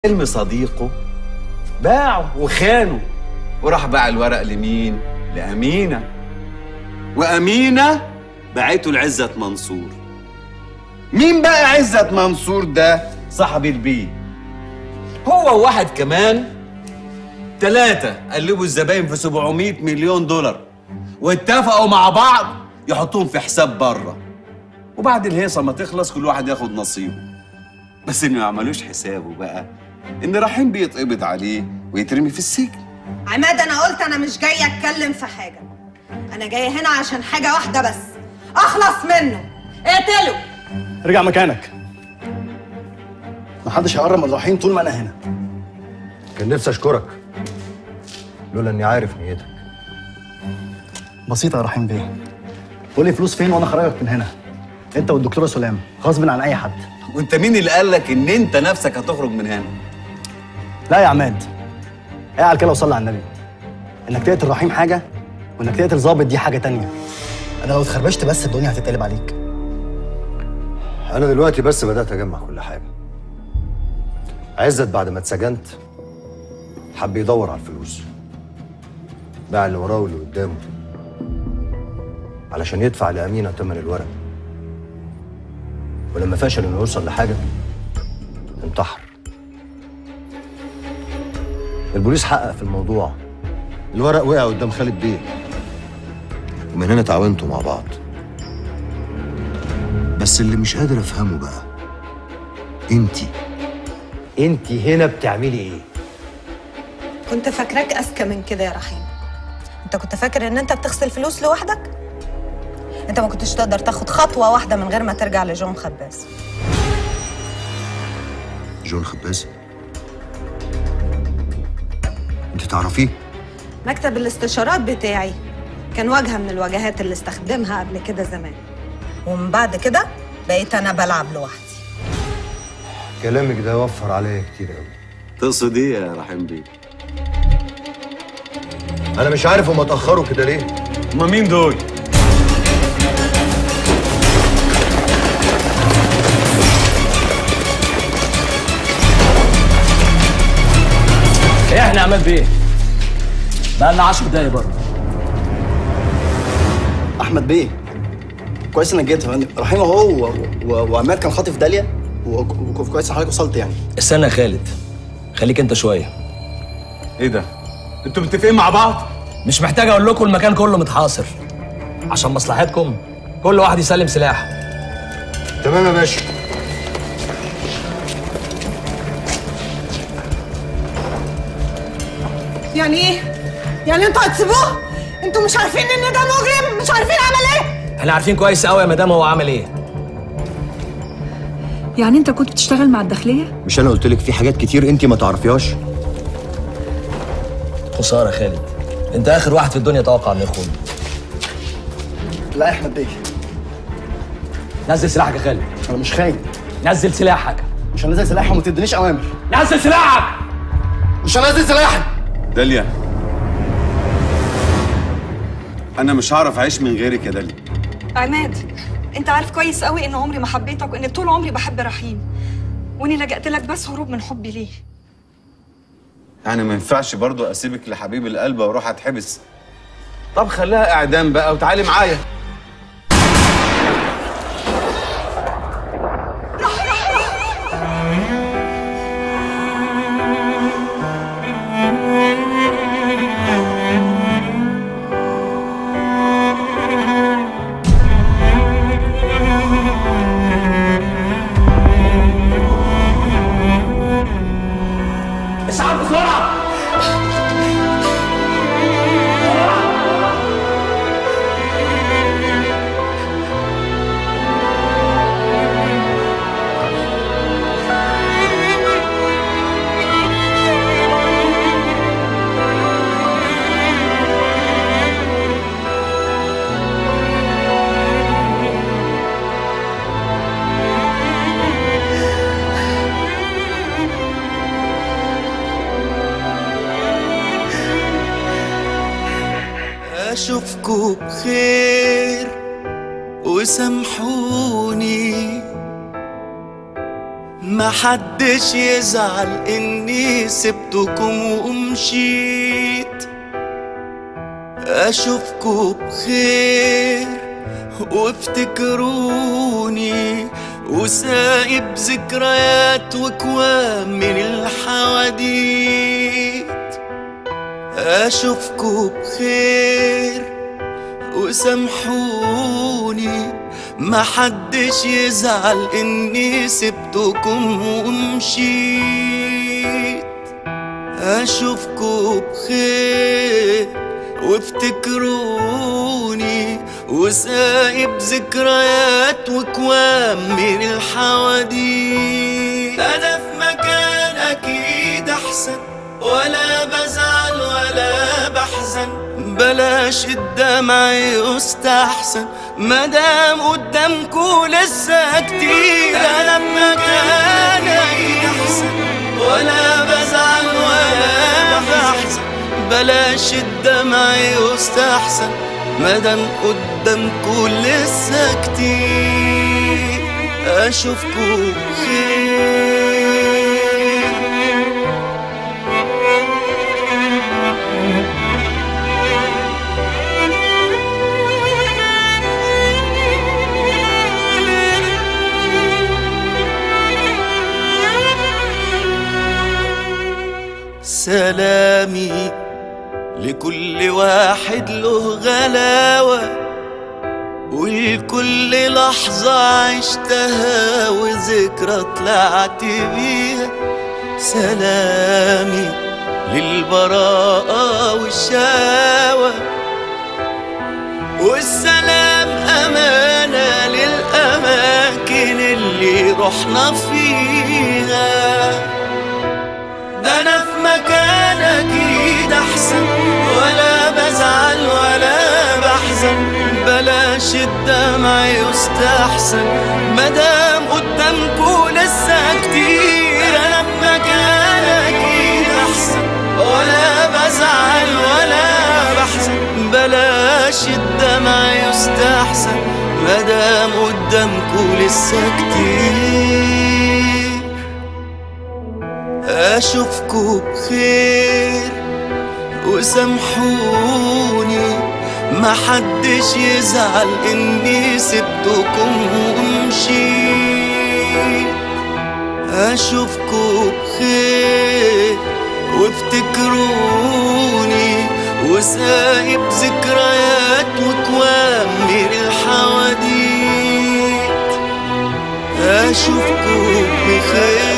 حلم صديقه باعه وخانه وراح باع الورق لمين؟ لأمينة وأمينة باعته لعزت منصور مين بقى عزت منصور ده؟ صاحب البيت هو وواحد كمان ثلاثة قلبوا الزباين في 700 مليون دولار واتفقوا مع بعض يحطوهم في حساب بره وبعد الهيصة ما تخلص كل واحد ياخد نصيبه بس اللي ما عملوش حسابه بقى ان رحيم بيتقبض عليه ويترمي في السجن عماد انا قلت انا مش جايه اتكلم في حاجه انا جايه هنا عشان حاجه واحده بس اخلص منه اقتله ارجع مكانك محدش هيقرب من رحيم طول ما انا هنا كان نفسي اشكرك لولا اني عارف نيتك بسيطه يا رحيم بيه قول لي فلوس فين وانا خرجك من هنا انت والدكتوره سلام غصب عن اي حد وانت مين اللي قال لك ان انت نفسك هتخرج من هنا لا يا عماد اعقل كده وصلي على النبي انك تقتل رحيم حاجه وانك تقتل ظابط دي حاجه تانية انا لو اتخربشت بس الدنيا هتتقلب عليك انا دلوقتي بس بدات اجمع كل حاجه عزت بعد ما اتسجنت حب يدور على الفلوس باع اللي وراه واللي قدامه علشان يدفع لأمينة تمن الورق ولما فشل انه يوصل لحاجه انتحر البوليس حقق في الموضوع الورق وقع قدام خالد بيه ومن هنا تعاونتوا مع بعض بس اللي مش قادر افهمه بقى انتي انتي هنا بتعملي ايه كنت فاكراك اذكى من كده يا رحيم انت كنت فاكر ان انت بتغسل فلوس لوحدك انت ما كنتش تقدر تاخد خطوه واحده من غير ما ترجع لجون خباز جون خباز انت تعرفيه مكتب الاستشارات بتاعي كان واجهه من الواجهات اللي استخدمها قبل كده زمان ومن بعد كده بقيت انا بلعب لوحدي كلامك ده وفر عليا كتير قوي تقصد ايه يا رحيم بيه؟ انا مش عارف هما اتاخروا كده ليه هما مين دول؟ ايه احنا عماد بيه بقى لنا 10 دقايق برضه احمد بيه كويس انك جيت رحيم اهو و- و- وعماد كان خاطف داليا و- وكويس ان حضرتك وصلت يعني استنى يا خالد خليك انت شويه ايه ده؟ انتوا متفقين مع بعض؟ مش محتاج اقول لكم المكان كله متحاصر عشان مصلحتكم كل واحد يسلم سلاحه تمام يا باشا يعني ايه يعني انتوا هتسيبوه انتوا مش عارفين ان ده مجرم مش عارفين عمل ايه احنا عارفين كويس قوي يا مدام هو عمل ايه يعني انت كنت بتشتغل مع الداخليه مش انا قلت لك في حاجات كتير انت ما تعرفيهاش خساره يا خالد انت اخر واحد في الدنيا توقع انه يخون لا يا احمد بيه نزل سلاحك يا خالد انا مش خاين نزل سلاحك مش هنزل سلاحي وما تدينيش اوامر نزل سلاحك مش هنزل سلاحي داليا انا مش هعرف اعيش من غيرك يا داليا عماد انت عارف كويس قوي ان عمري ما حبيتك وان طول عمري بحب رحيم واني لجأت لك بس هروب من حبي ليه يعني ما ينفعش برضو اسيبك لحبيب القلب واروح اتحبس طب خليها اعدام بقى وتعالي معايا اسعى بسرعه أشوفكوا بخير وسامحوني محدش يزعل اني سبتكم ومشيت اشوفكوا بخير وافتكروني وسايب ذكريات وكوام من الحواديت اشوفكوا بخير وسامحوني محدش يزعل اني سبتكم ومشيت اشوفكوا بخير وافتكروني وسايب ذكريات وكوام من الحواديت انا في مكان اكيد احسن ولا بزعل ولا بحزن بلاش الدمع يستحسن مادام قدامكوا لسه كتير انا في مكان اكيد احسن ولا بزعل ولا بحزن بلاش الدمع يستحسن مادام قدامكوا لسه كتير اشوفكوا بخير سلامي لكل واحد له غلاوة ولكل لحظة عشتها وذكرى طلعت بيها سلامي للبراءة والشاوة والسلام أمانة للأماكن اللي رحنا فيها ده انا في مكان اكيد احسن ولا بزعل ولا بحزن بلاش الدمع يستحسن مادام قدامكوا لسه كتير انا في مكان اكيد احسن ولا بزعل ولا بحزن بلاش الدمع يستحسن مادام قدامكوا لسه كتير أشوفكوا بخير وسامحوني محدش يزعل إني سبتكم ومشيت أشوفكوا بخير وافتكروني وسايب ذكريات وكوام من الحواديت أشوفكوا بخير